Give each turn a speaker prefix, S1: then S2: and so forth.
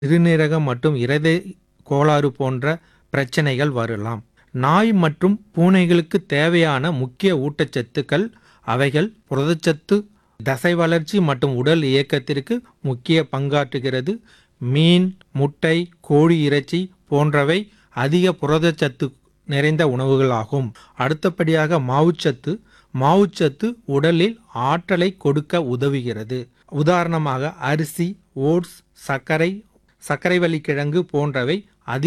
S1: சிறுநீரகம் மற்றும் இருதய கோளாறு போன்ற பிரச்சனைகள் வரலாம் நாய் மற்றும் பூனைகளுக்கு தேவையான முக்கிய ஊட்டச்சத்துக்கள் அவைகள் புரதச்சத்து தசை வளர்ச்சி மற்றும் உடல் இயக்கத்திற்கு முக்கிய பங்காற்றுகிறது மீன் முட்டை கோழி இறைச்சி போன்றவை அதிக புரதச்சத்து நிறைந்த உணவுகளாகும் அடுத்தபடியாக மாவுச்சத்து மாவுச்சத்து உடலில் ஆற்றலை கொடுக்க உதவுகிறது உதாரணமாக அரிசி ஓட்ஸ் சர்க்கரை சர்க்கரைவள்ளி கிழங்கு போன்றவை